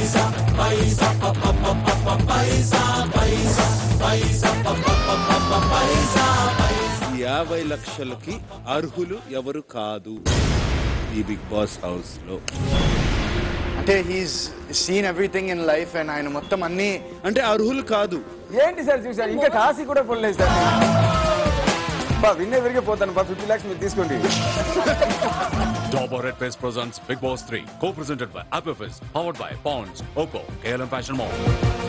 ఈ యాభై లక్షలకి అర్హులు ఎవరు కాదు ఈ బిగ్ బాస్ హౌస్ లో అంటే he's seen everything in life and ఆయన మొత్తం అన్ని అంటే అర్హులు కాదు ఏంటి సార్ చూసారు ఇంకా కాశీ కూడా పొడలేదు సార్ బా విన్నే విరిగిపోతాను బా ఫిఫ్టీ లాక్స్ మీరు తీసుకోండి Double Red Face presents Big Boss 3, co-presented by Apple Powered by Ponds, Oppo, KLM Fashion Mall.